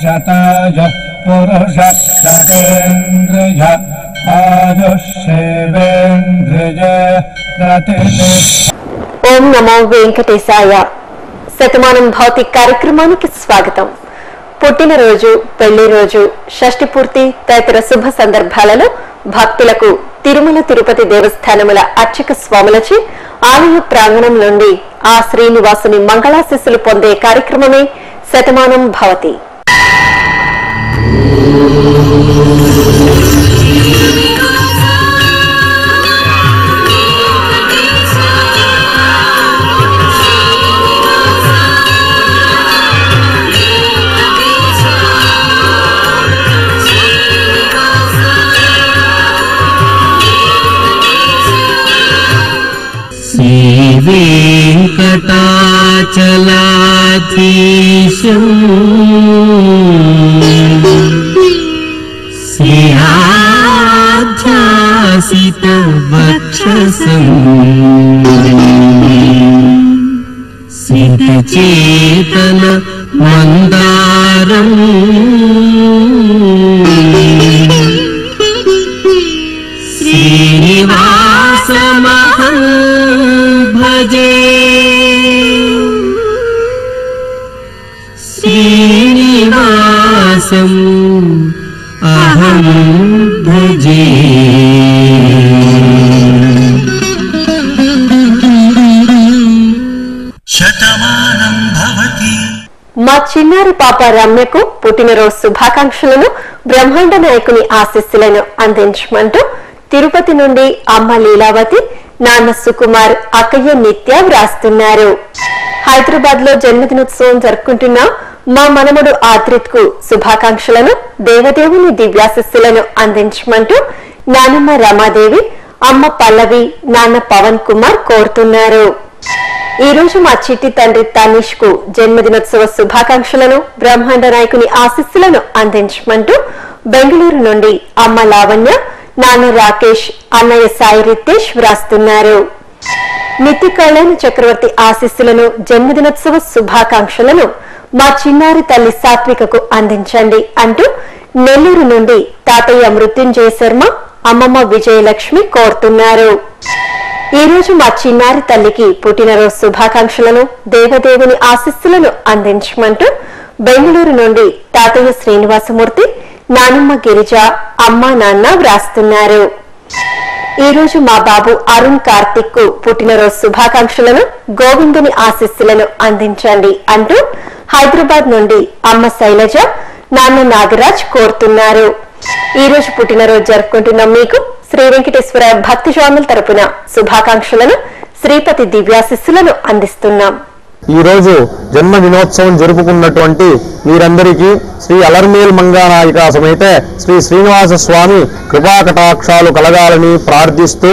शताय पुरुष शतेन्द्रिय आयुष्येवेन्द्रिय रतिः ఓం నమో వెంకటేశాయ శతమానం భౌతిక్ కార్యక్రమానికి స్వాగతం పుట్టినరోజు పెళ్లి రోజు షష్ఠి పూర్తి తదితర శుభ సందర్భాలలో భక్తులకు తిరుమల తిరుపతి దేవస్థానముల అర్చక స్వాములచే ఆలయ ప్రాంగణం నుండి ఆ శ్రీనివాసుని మంగళాశిస్సులు పొందే కార్యక్రమమే శతమానం భవతి श्रीवेङ्कटाचलाधीशम् श्रियाध्यासितवक्षसम् सितचेतन मन्दारम् श्रीनिवासमहं भजे श्रीनिवासम् अहं भजे శతమానం భవతి మా చిన్నారి పాప రమ్యకు పుట్టినరోజు శుభాకాంక్షలను బ్రహ్మాండ నాయకుని ఆశీస్సులను అందించమంటూ తిరుపతి నుండి అమ్మ లీలావతి నాన్న సుకుమార్ అక్కయ్య నిత్య వ్రాస్తున్నారు హైదరాబాద్ లో జన్మదినోత్సవం జరుపుకుంటున్న మా మనముడు ఆద్రిత్ కు శుభాకాంక్షలను దేవదేవుని దివ్యాశిస్సులను అందించమంటూ నానమ్మ రమాదేవి అమ్మ పల్లవి నాన్న పవన్ కుమార్ కోరుతున్నారు ఈ రోజు మా చిట్టి తండ్రి తనీష్ కు జన్మదినోత్సవ శుభాకాంక్షలను బ్రహ్మాండ నాయకుని ఆశీస్సులను అందించమంటూ బెంగళూరు నుండి అమ్మ లావణ్య నాన్న రాకేష్ అన్నయ్య సాయి రితేష్ వ్రాస్తున్నారు నిత్య కళ్యాణ చక్రవర్తి ఆశీస్సులను జన్మదినోత్సవ శుభాకాంక్షలను మా చిన్నారి తల్లి సాత్వికకు అందించండి అంటూ నెల్లూరు నుండి తాతయ్య మృత్యుంజయ శర్మ అమ్మమ్మ విజయలక్ష్మి కోరుతున్నారు ఈ రోజు మా చిన్నారి తల్లికి పుట్టినరోజు శుభాకాంక్షలను దేవదేవుని ఆశీస్సులను అందించమంటూ బెంగళూరు నుండి తాతయ్య శ్రీనివాసమూర్తి నానమ్మ గిరిజ అమ్మ నాన్న వ్రాస్తున్నారు ఈ రోజు మా బాబు అరుణ్ కార్తిక్ కు పుట్టినరోజు శుభాకాంక్షలను గోవిందుని ఆశీస్సులను అందించండి అంటూ హైదరాబాద్ నుండి అమ్మ శైలజ నాన్న నాగరాజ్ కోరుతున్నారు ఈ రోజు పుట్టినరోజు జరుపుకుంటున్న మీకు శ్రీ వెంకటేశ్వర భక్తి ఛానల్ తరపున శుభాకాంక్షలను శ్రీపతి దివ్యాశిస్సులను అందిస్తున్నాం ఈ రోజు జన్మ దినోత్సవం జరుపుకున్నటువంటి వీరందరికీ శ్రీ అలర్మేల్ మంగానాయిక సమేత శ్రీ శ్రీనివాస స్వామి కృపాకటాక్షాలు కలగాలని ప్రార్థిస్తూ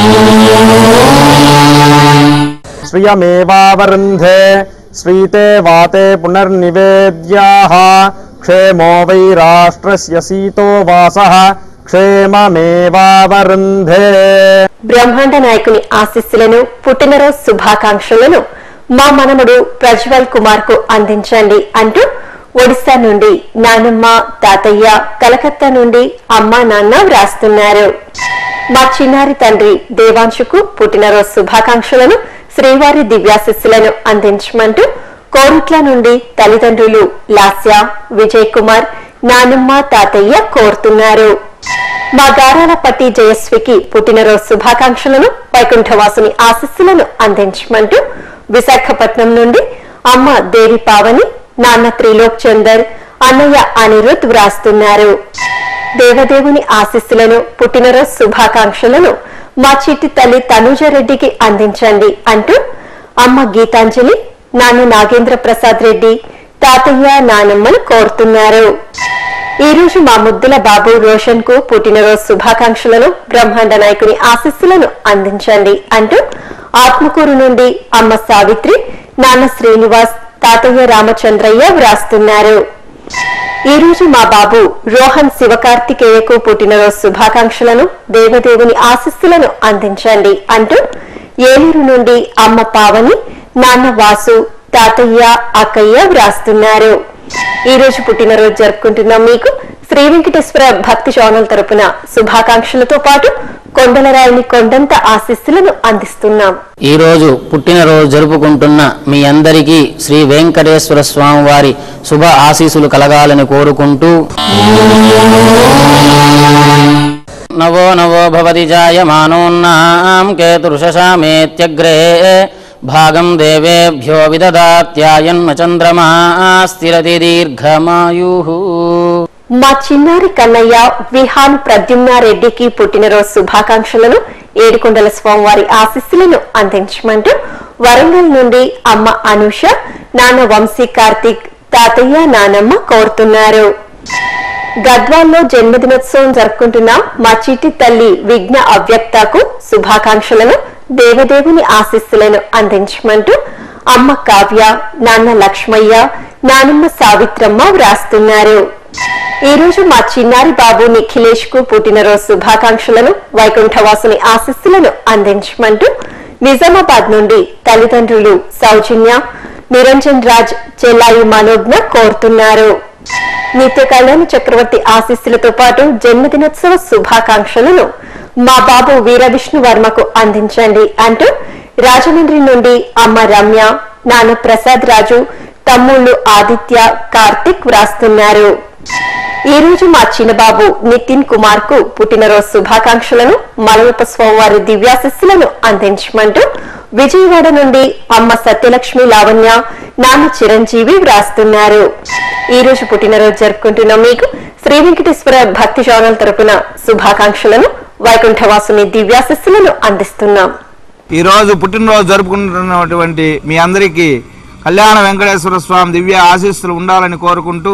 శ్రియమేవావరుంధే శ్రీతే వాతే పునర్నివేద్యాః క్షేమో వై రాష్ట్రస్య సీతో వాసః క్షేమమేవావరుంధే బ్రహ్మాండ నాయకుని ఆశీస్సులను పుట్టినరోజు శుభాకాంక్షలను మా మనముడు ప్రజ్వల్ కుమార్ కు అందించండి అంటూ ఒడిశా నుండి నానమ్మ తాతయ్య కలకత్తా నుండి అమ్మ నాన్న వ్రాస్తున్నారు మా చిన్నారి తండ్రి దేవాంశుకు పుట్టినరోజు శుభాకాంక్షలను శ్రీవారి దివ్యాశిస్సులను అందించమంటూ కోరుట్ల నుండి తల్లిదండ్రులు లాస్య విజయ్ కుమార్ నానమ్మ తాతయ్య కోరుతున్నారు మా గారాలపట్టి జయస్వికి పుట్టినరోజు శుభాకాంక్షలను వైకుంఠవాసుని ఆశస్సులను అందించమంటూ విశాఖపట్నం నుండి అమ్మ దేవి పావని నాన్న త్రిలోక్ చందర్ అన్నయ్య అనిరుద్ వ్రాస్తున్నారు దేవదేవుని ఆశీస్సులను పుట్టినరోజు శుభాకాంక్షలను మా చిట్టి తల్లి తనూజరెడ్డికి అందించండి అంటూ అమ్మ గీతాంజలి నాన్న నాగేంద్ర ప్రసాద్ రెడ్డి తాతయ్య నానమ్మను కోరుతున్నారు ఈ రోజు మా ముద్దుల బాబు రోషన్ కు పుట్టినరోజు శుభాకాంక్షలను బ్రహ్మాండ నాయకుని ఆశీస్సులను అందించండి అంటూ ఆత్మకూరు నుండి అమ్మ సావిత్రి నాన్న శ్రీనివాస్ తాతయ్య రామచంద్రయ్య వ్రాస్తున్నారు ఈ రోజు మా బాబు రోహన్ శివకార్తికేయకు పుట్టినరోజు శుభాకాంక్షలను దేవదేవుని ఆశీస్సులను అందించండి అంటూ ఏలూరు నుండి అమ్మ పావని నాన్న వాసు తాతయ్య అక్కయ్య వ్రాస్తున్నారు ఈ రోజు పుట్టినరోజు జరుపుకుంటున్నాం మీకు శ్రీ వెంకటేశ్వర భక్తి ఛానల్ తరపున శుభాకాంక్షలతో పాటు కొండలరాయిని కొండంత ఆశీస్సులను అందిస్తున్నాం ఈ రోజు పుట్టినరోజు జరుపుకుంటున్న మీ అందరికీ శ్రీ వెంకటేశ్వర స్వామి వారి శుభ ఆశీస్సులు కలగాలని కోరుకుంటూ నవో నవో భవతి జాయమానోన్నాం కేతుర్షశామేత్యగ్రే భాగం దేవేభ్యో విదదాత్యాయన్మ చంద్రమా స్థిరతి దీర్ఘమాయు మా చిన్నారి కన్నయ్య విహాన్ ప్రద్యుమ్నారెడ్డికి పుట్టినరోజు శుభాకాంక్షలను ఏడుకొండల స్వామివారి ఆశీస్సులను అందించమంటూ వరంగల్ నుండి అమ్మ అనూష నాన్న వంశీ కార్తీక్ తాతయ్య నానమ్మ కోరుతున్నారు గద్వాల్లో జన్మదినోత్సవం జరుపుకుంటున్న మా చిట్టి తల్లి విఘ్న అవ్యక్తకు శుభాకాంక్షలను దేవదేవుని ఆశీస్సులను అందించమంటూ అమ్మ కావ్య నాన్న లక్ష్మయ్య నానమ్మ సావిత్రమ్మ వ్రాస్తున్నారు ఈ రోజు మా చిన్నారి బాబు నిఖిలేష్ కు పుట్టినరోజు శుభాకాంక్షలను వైకుంఠవాసుని ఆశీస్సులను అందించమంటూ నిజామాబాద్ నుండి తల్లిదండ్రులు సౌజన్య నిరంజన్ రాజ్ చెల్లాయి మనోజ్ఞ కోరుతున్నారు నిత్య కళ్యాణ చక్రవర్తి ఆశీస్సులతో పాటు జన్మదినోత్సవ శుభాకాంక్షలను మా బాబు వీరవిష్ణు వర్మకు అందించండి అంటూ రాజమండ్రి నుండి అమ్మ రమ్య నాన్న ప్రసాద్ రాజు తమ్ముళ్ళు ఆదిత్య కార్తిక్ వ్రాస్తున్నారు ఈ రోజు మా చిన్నబాబు నితిన్ కుమార్ కు పుట్టినరోజు శుభాకాంక్షలను మలయప్ప స్వామివారి దివ్యాశిస్సులను అందించమంటూ విజయవాడ నుండి అమ్మ సత్యలక్ష్మి లావణ్య నాన్న చిరంజీవి వ్రాస్తున్నారు ఈ రోజు పుట్టినరోజు జరుపుకుంటున్న మీకు శ్రీ వెంకటేశ్వర భక్తి ఛానల్ తరపున శుభాకాంక్షలను వైకుంఠవాసుని దివ్యాశిస్సులను అందిస్తున్నాం ఈ రోజు పుట్టినరోజు జరుపుకుంటున్నటువంటి మీ అందరికీ కళ్యాణ వెంకటేశ్వర స్వామి దివ్య ఆశీస్సులు ఉండాలని కోరుకుంటూ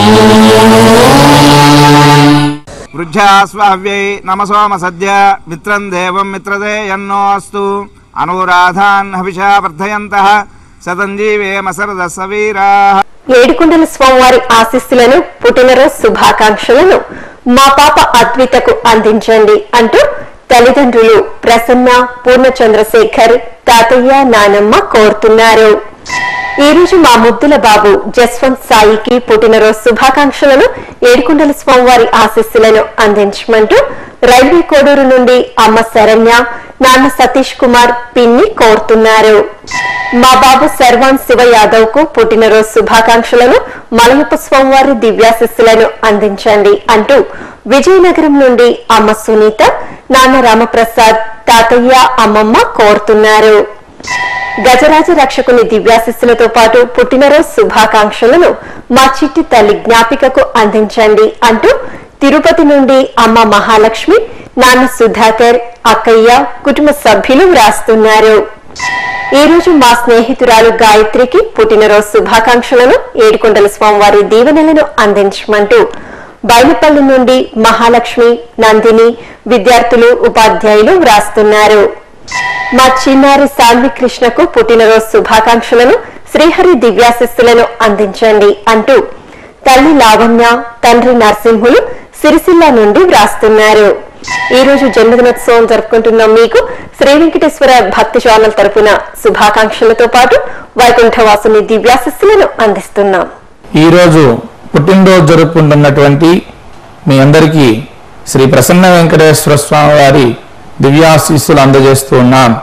వృద్ధ్యాస్వావ్యై నమసోమ సద్య మిత్రం దేవం మిత్రదే ఎన్నో అస్తు అనురాధాన్ హవిషా వర్ధయంత శతంజీవేమ సరద సవీరా ఏడుకొండల స్వామివారి ఆశీస్సులను పుట్టినరోజు శుభాకాంక్షలను మా పాప అద్వితకు అందించండి అంటూ తల్లిదండ్రులు ప్రసన్న పూర్ణ చంద్రశేఖర్ తాతయ్య నానమ్మ కోరుతున్నారు ఈ రోజు మా ముద్దుల బాబు జస్వంత్ సాయికి పుట్టినరోజు శుభాకాంక్షలను ఏడుకొండల స్వామివారి ఆశీస్సులను అందించమంటూ రైల్వే కోడూరు నుండి అమ్మ శరణ్య నాన్న సతీష్ కుమార్ పిన్ని కోరుతున్నారు మా బాబు సర్వాన్ శివ యాదవ్ కు పుట్టినరోజు శుభాకాంక్షలను మలయప్ప స్వామివారి దివ్యాశిస్సులను అందించండి అంటూ విజయనగరం నుండి అమ్మ సునీత నాన్న రామప్రసాద్ తాతయ్య అమ్మమ్మ కోరుతున్నారు గజరాజ రక్షకుని దివ్యాశిస్సులతో పాటు పుట్టినరోజు శుభాకాంక్షలను మా చిట్టి తల్లి జ్ఞాపికకు అందించండి అంటూ తిరుపతి నుండి అమ్మ మహాలక్ష్మి నాన్న సుధాకర్ అక్కయ్య కుటుంబ సభ్యులు వ్రాస్తున్నారు ఈ రోజు మా స్నేహితురాలు గాయత్రికి పుట్టినరోజు శుభాకాంక్షలను ఏడుకొండల స్వామివారి దీవెనలను అందించమంటూ బయలుపల్లి నుండి మహాలక్ష్మి నందిని విద్యార్థులు ఉపాధ్యాయులు వ్రాస్తున్నారు మా చిన్నారి సాన్వి కృష్ణకు పుట్టినరోజు శుభాకాంక్షలను శ్రీహరి దివ్యాశిస్సులను అందించండి అంటూ తల్లి లావణ్య తండ్రి నరసింహులు సిరిసిల్ల నుండి వ్రాస్తున్నారు ఈ రోజు జన్మదినోత్సవం జరుపుకుంటున్న మీకు శ్రీ వెంకటేశ్వర భక్తి ఛానల్ తరపున శుభాకాంక్షలతో పాటు వైకుంఠవాసుని దివ్యాశిస్సులను అందిస్తున్నాం ఈరోజు పుట్టినరోజు జరుపుకుంటున్నటువంటి మీ అందరికీ శ్రీ ప్రసన్న వెంకటేశ్వర స్వామి వారి దివ్యాశీస్సులు అందజేస్తూ ఉన్నాం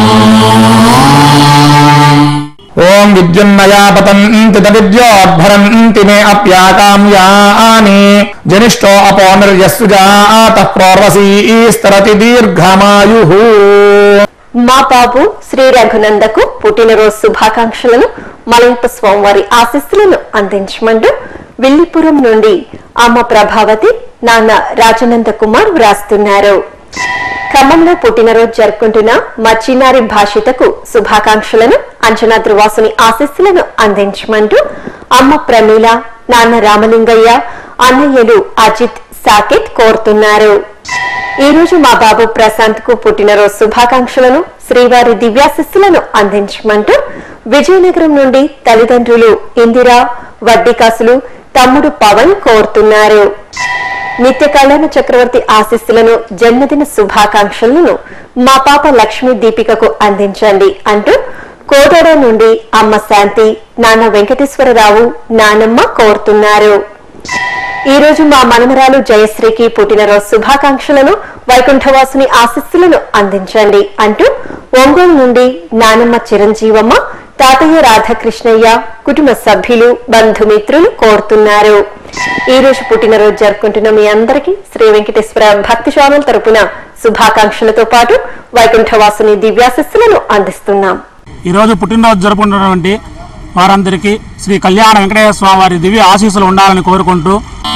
ఓం విద్యున్నయా పతంతి విద్యోద్భరంతి మే అప్యాకామ్యాని జనిష్టో అపో నిర్యస్సుజాత ప్రోర్వసీస్తరతి దీర్ఘమాయు మా బాబు శ్రీ రఘునందకు పుట్టినరోజు శుభాకాంక్షలను మలయప్ప స్వామివారి ఆశీస్సులను అందించమంటూ విల్లిపురం నుండి అమ్మ ప్రభావతి నాన్న రాజనంద కుమార్ వ్రాస్తున్నారు ఖమ్మంలో పుట్టినరోజు జరుపుకుంటున్న మా చిన్నారి భాషితకు శుభాకాంక్షలను అంచనా ధృవాసుని ఆశీస్సులను అందించమంటూ అమ్మ ప్రమీల నాన్న రామలింగయ్య అన్నయ్యలు అజిత్ సాకేత్ కోరుతున్నారు ఈ రోజు మా బాబు ప్రశాంత్ కు పుట్టినరోజు శుభాకాంక్షలను శ్రీవారి దివ్యాశిస్సులను అందించమంటూ విజయనగరం నుండి తల్లిదండ్రులు ఇందిరా వడ్డీకాసులు తమ్ముడు పవన్ కోరుతున్నారు నిత్య కళ్యాణ చక్రవర్తి ఆశీస్సులను జన్మదిన శుభాకాంక్షలను మా పాప లక్ష్మీ దీపికకు అందించండి అంటూ కోదడ నుండి అమ్మ శాంతి నాన్న వెంకటేశ్వరరావు నానమ్మ కోరుతున్నారు ఈ రోజు మా మనమరాలు జయశ్రీకి పుట్టినరోజు శుభాకాంక్షలను వైకుంఠవాసుని ఆశీస్సులను అందించండి అంటూ ఒంగోలు నుండి నానమ్మ చిరంజీవమ్మ తాతయ్య రాధాకృష్ణయ్య కుటుంబ సభ్యులు బంధుమిత్రులు కోరుతున్నారు ఈ రోజు పుట్టినరోజు జరుపుకుంటున్న మీ అందరికీ శ్రీ వెంకటేశ్వర భక్తి ఛానల్ తరపున శుభాకాంక్షలతో పాటు వైకుంఠవాసుని దివ్యాశస్సులను అందిస్తున్నాం ఈ రోజు పుట్టినరోజు జరుపుకుంటున్నటువంటి వారందరికీ శ్రీ కళ్యాణ వెంకటేశ్వర స్వామి వారి దివ్య ఆశీస్సులు ఉండాలని కోరుకుంటూ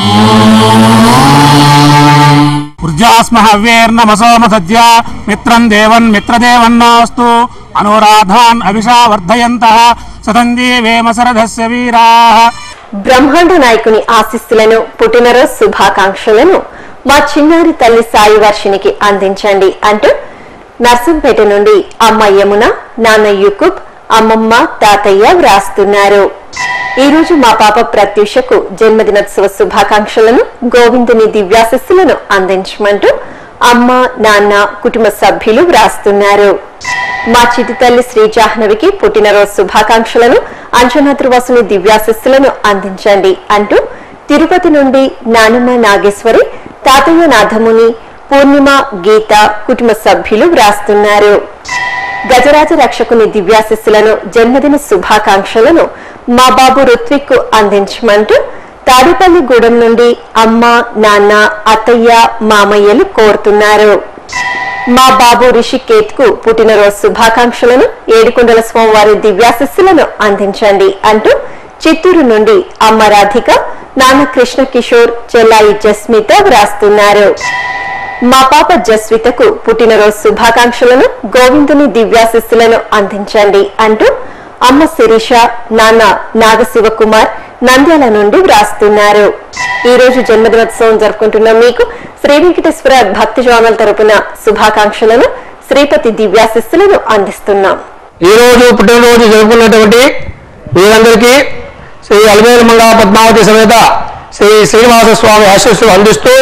వృద్ధాస్మ హవ్యేర్నమసోమ సద్య మిత్రం దేవన్ మిత్రదేవన్నాస్తు అనురాధాన్ అభిషా వర్ధయంత సతంజీవేమ సరథస్య వీరా బ్రహ్మాండ నాయకుని ఆశీస్సులను పుట్టినరోజు శుభాకాంక్షలను మా చిన్నారి తల్లి సాయి వర్షినికి అందించండి అంటూ నర్సంపేట నుండి అమ్మ యమున నాన్న యూకుబ్ అమ్మమ్మ తాతయ్య వ్రాస్తున్నారు ఈ రోజు మా పాప ప్రత్యూషకు జన్మదినోత్సవ శుభాకాంక్షలను గోవిందుని దివ్యాశస్సులను అందించమంటూ అమ్మ నాన్న కుటుంబ సభ్యులు వ్రాస్తున్నారు మా చిటి తల్లి శ్రీ జాహ్నవికి పుట్టినరోజు శుభాకాంక్షలను అంజనాద్రివాసుని దివ్యాశస్సులను అందించండి అంటూ తిరుపతి నుండి నానమ్మ నాగేశ్వరి తాతయ్య నాథముని పూర్ణిమ గీత కుటుంబ సభ్యులు వ్రాస్తున్నారు గజరాజ రక్షకుని దివ్యాశస్సులను జన్మదిన శుభాకాంక్షలను మా బాబు రుత్విక్ అందించమంటూ తాడేపల్లిగూడెం నుండి అమ్మ నాన్న అత్తయ్య మామయ్యలు కోరుతున్నారు మా బాబు రిషికేత్ కు పుట్టినరోజు శుభాకాంక్షలను ఏడుకొండల స్వామివారి దివ్యాశస్సులను అందించండి అంటూ చిత్తూరు నుండి అమ్మ రాధిక నాన్న కృష్ణ కిషోర్ చెల్లాయి జస్మిత వ్రాస్తున్నారు మా పాప జస్వితకు పుట్టినరోజు శుభాకాంక్షలను గోవిందుని దివ్యాశిస్సులను అందించండి అంటూ అమ్మ శిరీష నాన్న నాగశివ కుమార్ నంద్యాల నుండి వ్రాస్తున్నారు ఈ రోజు జన్మదినోత్సవం జరుపుకుంటున్న మీకు శ్రీ వెంకటేశ్వర భక్తి ఛానల్ తరపున శుభాకాంక్షలను శ్రీపతి దివ్యాశిస్సులను అందిస్తున్నాం ఈ రోజు పుట్టినరోజు జరుపుకున్నటువంటి వీరందరికీ శ్రీ అలమేలు మంగా పద్మావతి సమేత శ్రీ శ్రీనివాస స్వామి ఆశీస్సులు అందిస్తూ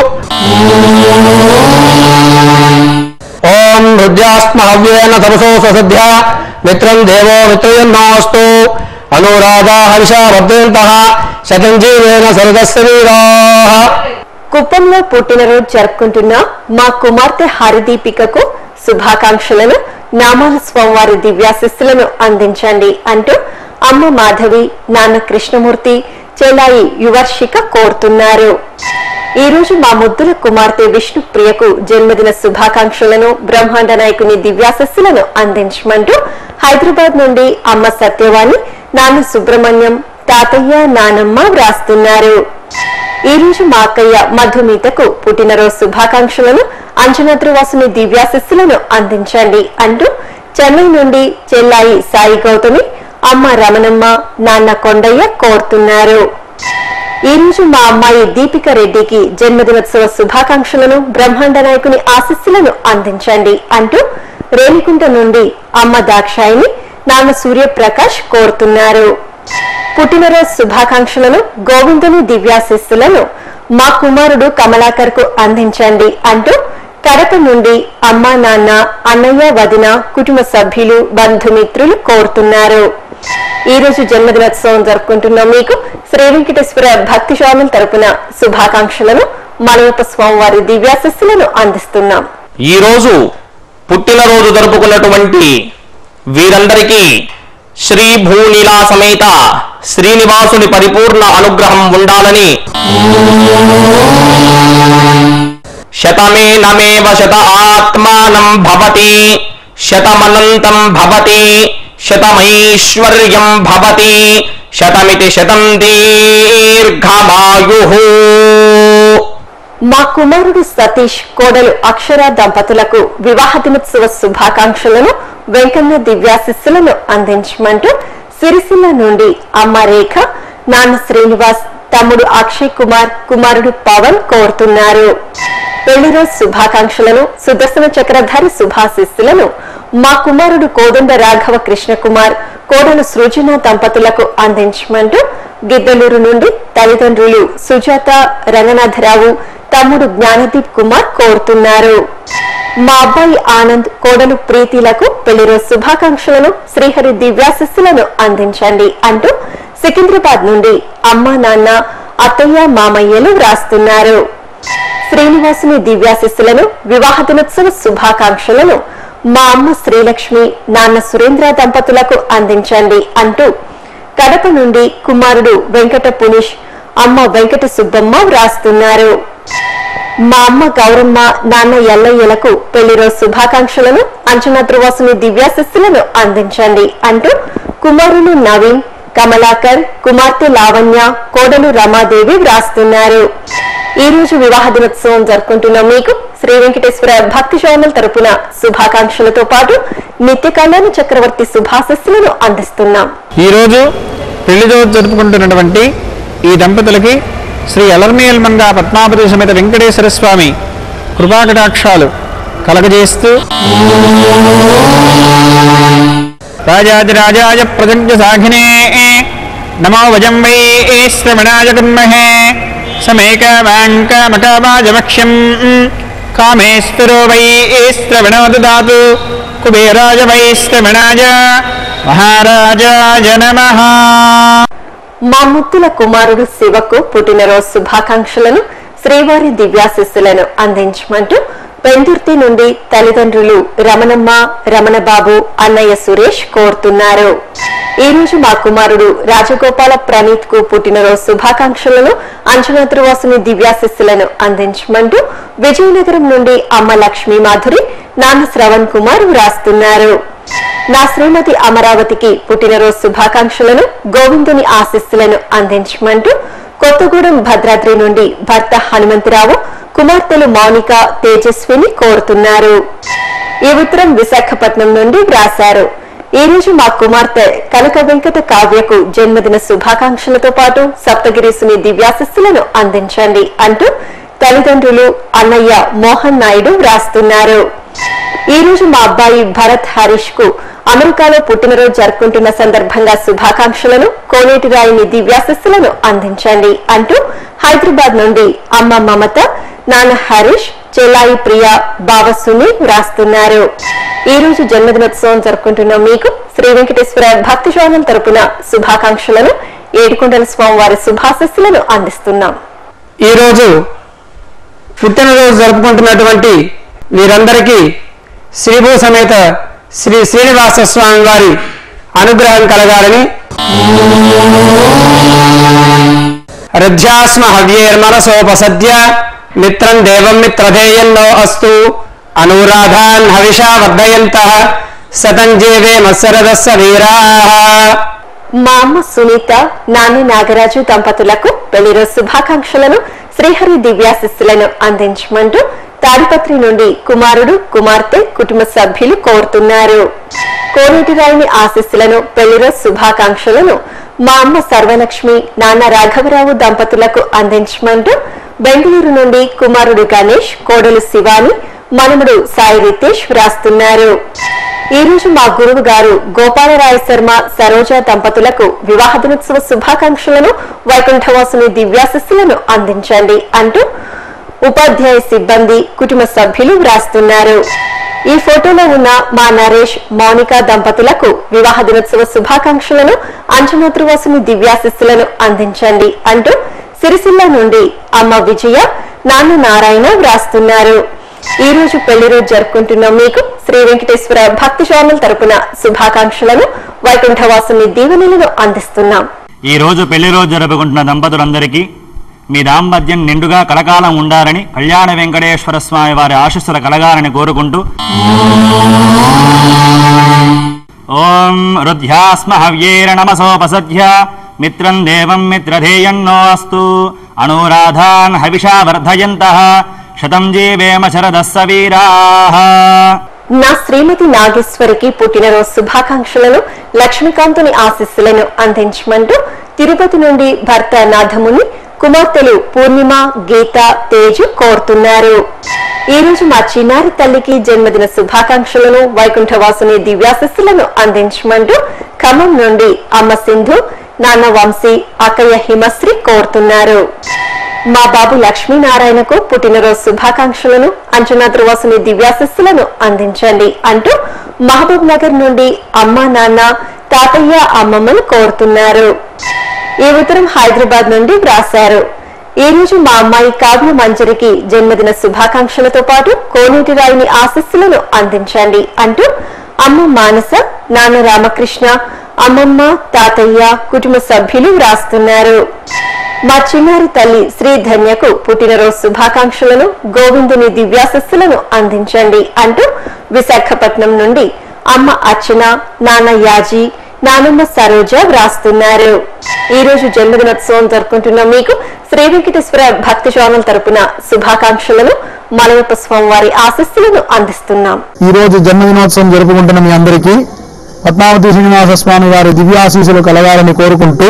ఓం హృద్యాస్మ హవ్యేన తమసో ససధ్య మిత్రం దేవో మిత్రయన్నోస్తు అనురాధా హర్ష వర్ధయంత శతంజీవేన సరదస్య వీరాః కుప్పంలో పుట్టినరోజు జరుపుకుంటున్న మా కుమార్తె హరిదీపికకు శుభాకాంక్షలను నామాల స్వామివారి దివ్యాశిస్సులను అందించండి అంటూ అమ్మ మాధవి నాన్న కృష్ణమూర్తి చెలాయి యువర్షిక కోరుతున్నారు ఈ రోజు మా ముద్దుల కుమార్తె విష్ణుప్రియకు జన్మదిన శుభాకాంక్షలను బ్రహ్మాండ నాయకుని దివ్యాశస్సులను అందించమంటూ హైదరాబాద్ నుండి అమ్మ సత్యవాణి నాన్న సుబ్రహ్మణ్యం తాతయ్య నానమ్మ వ్రాస్తున్నారు ఈ రోజు మా అక్కయ్య మధుమితకు పుట్టినరోజు శుభాకాంక్షలను అంజనాద్రివాసుని దివ్యాశస్సులను అందించండి అంటూ చెన్నై నుండి చెల్లాయి సాయి గౌతమి అమ్మ రమణమ్మ నాన్న కొండయ్య కోరుతున్నారు ఈ రోజు మా అమ్మాయి దీపిక రెడ్డికి జన్మదినోత్సవ శుభాకాంక్షలను బ్రహ్మాండ నాయకుని ఆశీస్సులను అందించండి అంటూ రేణికుంట నుండి అమ్మ దాక్షాయిని నాన్న సూర్యప్రకాష్ కోరుతున్నారు పుట్టినరోజు శుభాకాంక్షలను గోవిందుని దివ్యాశిస్సులను మా కుమారుడు కమలాకర్ కు అందించండి అంటూ కడప నుండి అమ్మా నాన్న అన్నయ్య వదిన కుటుంబ సభ్యులు బంధుమిత్రులు కోరుతున్నారు ఈ రోజు జన్మదినోత్సవం జరుపుకుంటున్న మీకు శ్రీ వెంకటేశ్వర భక్తి ఛానల్ తరపున శుభాకాంక్షలను మలయప్ప స్వామివారి దివ్యాశస్సులను అందిస్తున్నాం ఈ రోజు పుట్టినరోజు జరుపుకున్నటువంటి వీరందరికీ శ్రీ భూనీలా సమేత శ్రీనివాసుని పరిపూర్ణ అనుగ్రహం ఉండాలని శతమే నమేవ శత ఆత్మానం భవతి శతమనంతం భవతి శతమైశ్వర్యం భవతి శతమితి శతం దీర్ఘమాయు మా కుమారుడు సతీష్ కోడలు అక్షర దంపతులకు వివాహ దినోత్సవ శుభాకాంక్షలను వెంకన్న దివ్యాశిస్సులను అందించమంటూ సిరిసిల్ల నుండి అమ్మ రేఖ నాన్న శ్రీనివాస్ తమ్ముడు అక్షయ్ కుమార్ కుమారుడు పవన్ కోరుతున్నారు పెళ్లి రోజు శుభాకాంక్షలను సుదర్శన చక్రధారి శుభాశిస్సులను మా కుమారుడు కోదండ రాఘవ కృష్ణ కుమార్ కోడలు సృజన దంపతులకు అందించమంటూ గిద్దలూరు నుండి తల్లిదండ్రులు సుజాత రంగనాథరావు తమ్ముడు జ్ఞానదీప్ కుమార్ కోరుతున్నారు మా అబ్బాయి ఆనంద్ కోడలు ప్రీతిలకు పెళ్లి రోజు శుభాకాంక్షలను శ్రీహరి దివ్యాశిస్సులను అందించండి అంటూ సికింద్రాబాద్ నుండి అమ్మ నాన్న అత్తయ్య మామయ్యలు వ్రాస్తున్నారు శ్రీనివాసుని దివ్యాశిస్సులను వివాహ దినోత్సవ శుభాకాంక్షలను మా అమ్మ శ్రీలక్ష్మి నాన్న సురేంద్ర దంపతులకు అందించండి అంటూ కడప నుండి కుమారుడు వెంకట పునిష్ అమ్మ వెంకట సుబ్బమ్మ వ్రాస్తున్నారు మా అమ్మ గౌరమ్మ నాన్న ఎల్లయ్యలకు పెళ్లి రోజు శుభాకాంక్షలను అంచనా ధ్రువాసుని దివ్యాశిస్సులను అందించండి అంటూ కుమారులు నవీన్ కమలాకర్ కుమార్తె లావణ్య కోడలు రమాదేవి వ్రాస్తున్నారు ఈ రోజు వివాహ దినోత్సవం జరుపుకుంటున్న మీకు శ్రీ వెంకటేశ్వర భక్తి ఛానల్ తరపున శుభాకాంక్షలతో పాటు నిత్య కళ్యాణ చక్రవర్తి శుభాశస్సులను అందిస్తున్నాం ఈ రోజు పెళ్లి రోజు జరుపుకుంటున్నటువంటి ఈ దంపతులకి శ్రీ అలర్మేల్ మంగా పద్మావతి సమేత వెంకటేశ్వర స్వామి కృపాకటాక్షాలు కలగజేస్తూ రాజాదిరాజాయ ప్రజంజ సాఘినే నమో వజం వై శ్రవణాయ కర్మహే సమేకవాంకమకావాజమక్ష్యం కామేశ్వరో వై శ్రవణో దదాతు కుబేరాజ వై శ్రవణాయ మహారాజాయ నమః మా ముత్తుల కుమారుడు శివకు పుట్టినరోజు శుభాకాంక్షలను శ్రీవారి దివ్యాశిస్సులను అందించమంటూ పెందుర్తి నుండి తల్లిదండ్రులు రమణమ్మ రమణబాబు అన్నయ్య సురేష్ కోరుతున్నారు ఈ రోజు మా కుమారుడు రాజగోపాల ప్రణీత్ కు పుట్టినరోజు శుభాకాంక్షలను అంజనా త్రివాసుని దివ్యాశిస్సులను అందించమంటూ విజయనగరం నుండి అమ్మ లక్ష్మీ మాధురి నాన్న శ్రవణ్ కుమార్ వ్రాస్తున్నారు నా శ్రీమతి అమరావతికి పుట్టినరోజు శుభాకాంక్షలను గోవిందుని ఆశీస్సులను అందించమంటూ కొత్తగూడెం భద్రాద్రి నుండి భర్త హనుమంతరావు కుమార్తెలు మౌనిక తేజస్విని కోరుతున్నారు ఈ ఉత్తరం విశాఖపట్నం నుండి వ్రాశారు ఈ రోజు మా కుమార్తె కనక వెంకట కావ్యకు జన్మదిన శుభాకాంక్షలతో పాటు సప్తగిరీసుని దివ్యాశస్సులను అందించండి అంటూ తల్లిదండ్రులు అన్నయ్య మోహన్ నాయుడు వ్రాస్తున్నారు ఈ రోజు మా అబ్బాయి భరత్ హరీష్ కు అమెరికాలో పుట్టినరోజు జరుపుకుంటున్న సందర్భంగా శుభాకాంక్షలను కోనేటి రాయిని దివ్యాశస్సులను అందించండి అంటూ హైదరాబాద్ నుండి అమ్మ మమత నాన్న హరీష్ చెల్లాయి ప్రియ బావ సునీల్ వ్రాస్తున్నారు ఈ రోజు జన్మదినోత్సవం జరుపుకుంటున్న మీకు శ్రీ వెంకటేశ్వర భక్తి శ్వానం తరపున శుభాకాంక్షలను ఏడుకొండల స్వామివారి శుభాశస్సులను అందిస్తున్నాం ఈరోజు పుట్టినరోజు జరుపుకుంటున్నటువంటి వీరందరికీ శ్రీభూ సమేత శ్రీ శ్రీనివాస స్వామి వారి అనుగ్రహం కలగాలని రథ్యాస్మ హవ్యేర్మనసోపసద్య మిత్రం దేవం మిత్రధేయన్నో అస్తు అనురాధాన్ హవిషా వర్ధయంత శతంజీవే మత్సరదస్స వీరా మా అమ్మ సునీత నాన్న నాగరాజు దంపతులకు పెళ్లి రోజు శుభాకాంక్షలను శ్రీహరి దివ్యాశిస్సులను అందించమంటూ తాడిపత్రి నుండి కుమారుడు కుమార్తె కుటుంబ సభ్యులు కోరుతున్నారు కోనేటి రాయిని ఆశీస్సులను పెళ్లి రోజు శుభాకాంక్షలను మా అమ్మ సర్వలక్ష్మి నాన్న రాఘవరావు దంపతులకు అందించమంటూ బెంగళూరు నుండి కుమారుడు గణేష్ కోడలు శివాని మనముడు సాయి రితేష్ వ్రాస్తున్నారు ఈ రోజు మా గురువు గారు గోపాలరాయ శర్మ సరోజ దంపతులకు వివాహ దినోత్సవ శుభాకాంక్షలను వైకుంఠవాసుని దివ్యాశస్సులను అందించండి అంటూ ఉపాధ్యాయ సిబ్బంది కుటుంబ సభ్యులు వ్రాస్తున్నారు ఈ ఫోటోలో ఉన్న మా నరేష్ మౌనిక దంపతులకు వివాహ దినోత్సవ శుభాకాంక్షలను అంచనోత్రవాసుని దివ్యాశస్సులను అందించండి అంటూ సిరిసిల్ల నుండి అమ్మ విజయ నాన్న నారాయణ వ్రాస్తున్నారు ఈ రోజు పెళ్లి రోజు జరుపుకుంటున్న మీకు శ్రీ వెంకటేశ్వర భక్తి ఛానల్ తరపున శుభాకాంక్షలను వైకుంఠవాసుని దీవెనలను అందిస్తున్నాం ఈ రోజు పెళ్లి రోజు జరుపుకుంటున్న దంపతులందరికీ మీ దాంపత్యం నిండుగా కలకాలం ఉండాలని కళ్యాణ వెంకటేశ్వర స్వామి వారి ఆశస్సుల కలగాలని కోరుకుంటూ ఓం రుధ్యాస్మ హవ్యేర నమసోపసధ్య మిత్రం దేవం మిత్రధేయన్నో అస్తు అనురాధాన్ హవిషా వర్ధయంత శతం జీవేమ శరదస్స వీరాః నా శ్రీమతి నాగేశ్వరికి పుట్టినరోజు శుభాకాంక్షలను లక్ష్మీకాంతుని ఆశీస్సులను అందించమంటూ తిరుపతి నుండి భర్త నాథముని కుమార్తెలు పూర్ణిమ గీత తేజు కోరుతున్నారు ఈ రోజు మా చిన్నారి తల్లికి జన్మదిన శుభాకాంక్షలను వైకుంఠవాసుని దివ్యాశస్సులను అందించమంటూ ఖమ్మం నుండి అమ్మ సింధు నాన్న వంశీ అక్కయ్య హిమశ్రీ కోరుతున్నారు మా బాబు లక్ష్మీనారాయణకు పుట్టినరోజు శుభాకాంక్షలను అంచనా ధ్రువసుని దివ్యాశస్సులను అందించండి అంటూ మహబూబ్ నగర్ నుండి అమ్మా నాన్న తాతయ్య అమ్మమ్మను కోరుతున్నారు ఈ ఉత్తరం హైదరాబాద్ నుండి వ్రాశారు ఈ రోజు మా అమ్మాయి కావ్య మంజరికి జన్మదిన శుభాకాంక్షలతో పాటు కోనేటి రాయిని ఆశస్సులను అందించండి అంటూ అమ్మ మానస నాన్న రామకృష్ణ అమ్మమ్మ తాతయ్య కుటుంబ సభ్యులు వ్రాస్తున్నారు మా చిన్నారి తల్లి శ్రీ ధన్యకు పుట్టినరోజు శుభాకాంక్షలను గోవిందుని దివ్యాశస్సులను అందించండి అంటూ విశాఖపట్నం నుండి అమ్మ అర్చన నాన్న యాజీ నానమ్మ సరోజ వ్రాస్తున్నారు ఈ రోజు జన్మదినోత్సవం జరుపుకుంటున్న మీకు శ్రీ వెంకటేశ్వర భక్తి ఛానల్ తరపున శుభాకాంక్షలను మలయప్ప స్వామి వారి ఆశస్సులను అందిస్తున్నాం ఈ రోజు జన్మదినోత్సవం జరుపుకుంటున్న మీ అందరికీ పద్మావతి శ్రీనివాస స్వామి వారి దివ్యాశీసులు కలగాలని కోరుకుంటూ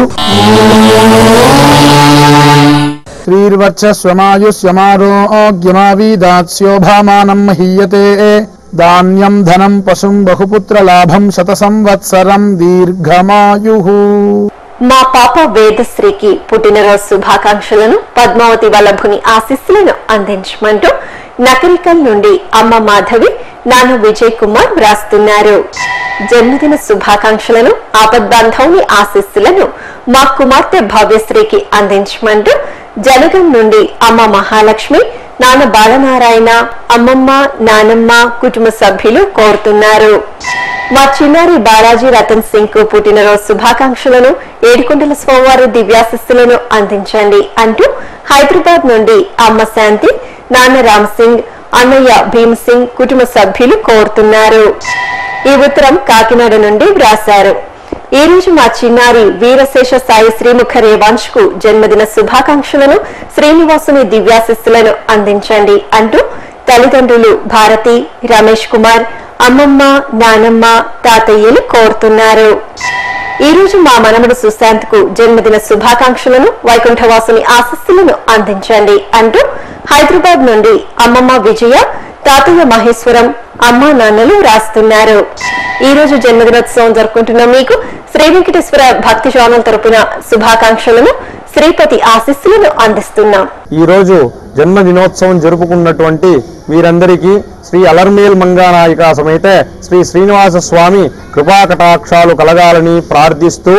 శ్రీర్వర్చస్వమాయుష్యమారోగ్యమావీదాస్యోభామానం మహీయతే ధాన్యం ధనం పశుం బహుపుత్ర లాభం శత సంవత్సరం దీర్ఘమాయు మా పాప వేదశ్రీకి పుట్టినరోజు శుభాకాంక్షలను పద్మావతి వల్లభుని ఆశీస్సులను అందించమంటూ నకరికల్ నుండి అమ్మ మాధవి నాన్న విజయ్ కుమార్ వ్రాస్తున్నారు జన్మదిన శుభాకాంక్షలను ఆపద్బాంధవుని ఆశీస్సులను మా కుమార్తె భవ్యశ్రీకి అందించమంటూ జనగం నుండి అమ్మ మహాలక్ష్మి నాన్న బాలనారాయణ అమ్మమ్మ నానమ్మ కుటుంబ సభ్యులు కోరుతున్నారు మా చిన్నారి బాలాజీ రతన్ సింగ్ కు పుట్టినరోజు శుభాకాంక్షలను ఏడుకొండల స్వామివారి దివ్యాశస్సులను అందించండి అంటూ హైదరాబాద్ నుండి అమ్మ శాంతి నాన్న రామ్ సింగ్ అన్నయ్య భీమ్ సింగ్ కుటుంబ సభ్యులు కోరుతున్నారు ఈ ఉత్తరం కాకినాడ నుండి వ్రాశారు ఈ రోజు మా చిన్నారి వీరశేష సాయి శ్రీముఖ రేవాంశ్ కు జన్మదిన శుభాకాంక్షలను శ్రీనివాసుని దివ్యాశస్సులను అందించండి అంటూ తల్లిదండ్రులు భారతి రమేష్ కుమార్ అమ్మమ్మ నానమ్మ తాతయ్యలు కోరుతున్నారు ఈ రోజు మా మనమడు సుశాంత్ కు జన్మదిన శుభాకాంక్షలను వైకుంఠవాసుని ఆశస్సులను అందించండి అంటూ హైదరాబాద్ నుండి అమ్మమ్మ విజయ తాతయ్య మహేశ్వరం అమ్మా నాన్నలు రాస్తున్నారు ఈ రోజు జన్మదినోత్సవం జరుపుకుంటున్న మీకు శ్రీ వెంకటేశ్వర భక్తి ఛానల్ తరపున శుభాకాంక్షలను శ్రీపతి ఆశీస్సులను అందిస్తున్నాం ఈ రోజు జన్మదినోత్సవం జరుపుకున్నటువంటి వీరందరికీ శ్రీ అలర్మేల్ మంగానాయిక సమేత శ్రీ శ్రీనివాస స్వామి కృపాకటాక్షాలు కలగాలని ప్రార్థిస్తూ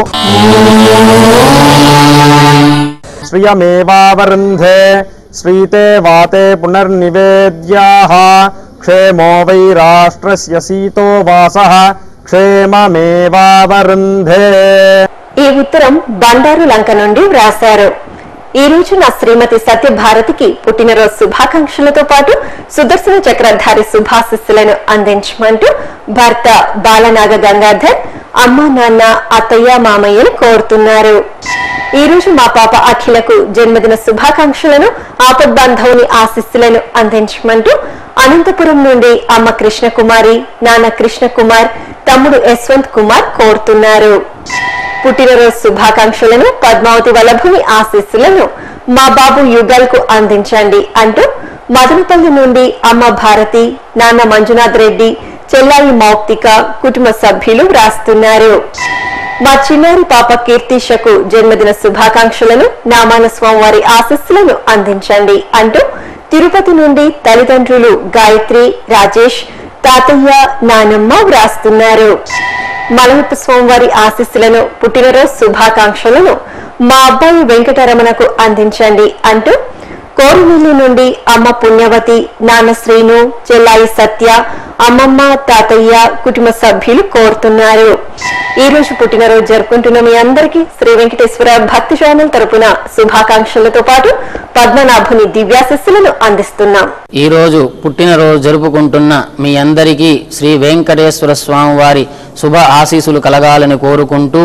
శ్రియమేవావరుంధే శ్రీతే వాతే పునర్నివేద్యాః క్షేమో వై రాష్ట్రస్య సీతో వాసః క్షేమమేవావరుంధే ఈ ఉత్తరం బండారు లంక నుండి వ్రాశారు ఈ రోజు నా శ్రీమతి సత్యభారతికి పుట్టినరోజు శుభాకాంక్షలతో పాటు సుదర్శన చక్రధారి శుభాశిస్సులను అందించమంటూ భర్త బాలనాగ గంగాధర్ అమ్మ నాన్న అత్తయ్య మామయ్యను కోరుతున్నారు ఈ రోజు మా పాప అఖిలకు జన్మదిన శుభాకాంక్షలను ఆపద్బాంధవుని ఆశీస్సులను అందించమంటూ అనంతపురం నుండి అమ్మ కృష్ణకుమారి నాన్న కృష్ణకుమార్ తమ్ముడు యశ్వంత్ కుమార్ కోరుతున్నారు పుట్టినరోజు శుభాకాంక్షలను పద్మావతి వల్లభుని ఆశీస్సులను మా బాబు యుగల్ కు అందించండి అంటూ మదనపల్లి నుండి అమ్మ భారతి నాన్న మంజునాథ్ రెడ్డి చెల్లాయి మౌక్తిక కుటుంబ సభ్యులు వ్రాస్తున్నారు మా చిన్నారి పాప కీర్తిషకు జన్మదిన శుభాకాంక్షలను నామాన స్వామివారి ఆశస్సులను అందించండి అంటూ తిరుపతి నుండి తల్లిదండ్రులు గాయత్రి రాజేష్ తాతయ్య నానమ్మ వ్రాస్తున్నారు మలయప్ప స్వామివారి ఆశీస్సులను పుట్టినరోజు శుభాకాంక్షలను మా అబ్బాయి వెంకటరమణకు అందించండి అంటూ కోరుమిల్లి నుండి అమ్మ పుణ్యవతి నాన్న శ్రీను చెల్లాయి సత్య అమ్మమ్మ తాతయ్య కుటుంబ సభ్యులు కోరుతున్నారు ఈ రోజు పుట్టినరోజు జరుపుకుంటున్న మీ అందరికీ శ్రీ వెంకటేశ్వర భక్తి ఛానల్ తరపున శుభాకాంక్షలతో పాటు పద్మనాభుని దివ్యాశస్సులను అందిస్తున్నాం ఈ రోజు పుట్టినరోజు జరుపుకుంటున్న మీ అందరికీ శ్రీ వెంకటేశ్వర స్వామి వారి శుభ ఆశీసులు కలగాలని కోరుకుంటూ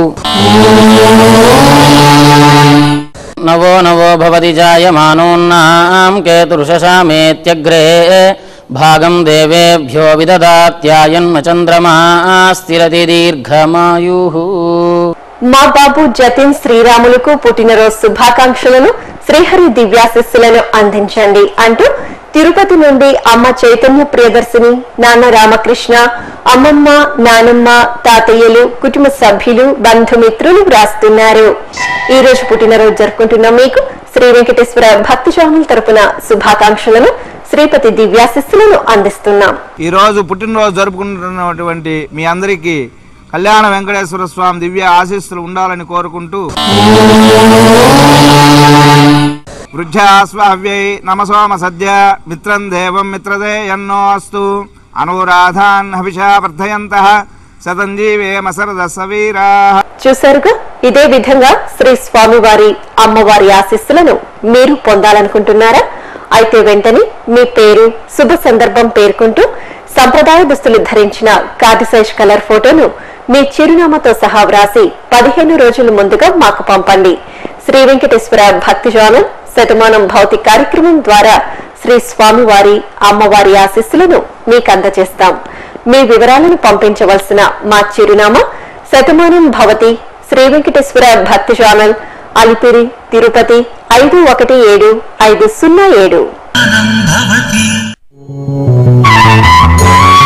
నవో నవో భవతి జాయమానోన్నాం కేతుర్షశామేత్యగ్రే భాగం దేవేభ్యో విదదాత్యాయన్మ చంద్రమా స్థిరతి దీర్ఘమాయు మా బాబు జతిన్ శ్రీరాములకు పుట్టినరోజు శుభాకాంక్షలను శ్రీహరి దివ్యాశస్సులను అందించండి అంటూ తిరుపతి నుండి అమ్మ చైతన్య ప్రియదర్శిని నాన్న రామకృష్ణ అమ్మమ్మ నానమ్మ తాతయ్యలు కుటుంబ సభ్యులు బంధుమిత్రులు వ్రాస్తున్నారు ఈ రోజు పుట్టినరోజు జరుపుకుంటున్న మీకు శ్రీ వెంకటేశ్వర భక్తి ఛానల్ తరపున శుభాకాంక్షలను శ్రీపతి దివ్యాశిస్సులను అందిస్తున్నాం ఈ రోజు పుట్టినరోజు జరుపుకుంటున్నటువంటి మీ అందరికీ కళ్యాణ వెంకటేశ్వర స్వామి దివ్య ఆశీస్సులు ఉండాలని కోరుకుంటూ వృద్ధ్యాస్వావ్యై నమసోమ సద్య మిత్రం దేవం మిత్రదే ఎన్నో అస్తు అనురాధాన్ హవిషా వర్ధయంత శతంజీవేమ సరద సవీరా చూశారుగా ఇదే విధంగా శ్రీ స్వామివారి అమ్మవారి ఆశీస్సులను మీరు పొందాలనుకుంటున్నారా అయితే వెంటనే మీ పేరు శుభ సందర్భం పేర్కొంటూ సంప్రదాయ దుస్తులు ధరించిన కార్డు సైజ్ కలర్ ఫోటోను మీ చిరునామాతో సహా వ్రాసి పదిహేను రోజుల ముందుగా మాకు పంపండి శ్రీ వెంకటేశ్వర భక్తి ఛానల్ శతమానం భౌతిక కార్యక్రమం ద్వారా శ్రీ స్వామివారి అమ్మవారి ఆశీస్సులను మీకు అందజేస్తాం మీ వివరాలను పంపించవలసిన మా చిరునామా శతమానం భవతి శ్రీ వెంకటేశ్వర భక్తి ఛానల్ అలిపిరి తిరుపతి ఐదు ఒకటి ఏడు ఐదు సున్నా ఏడు భవతి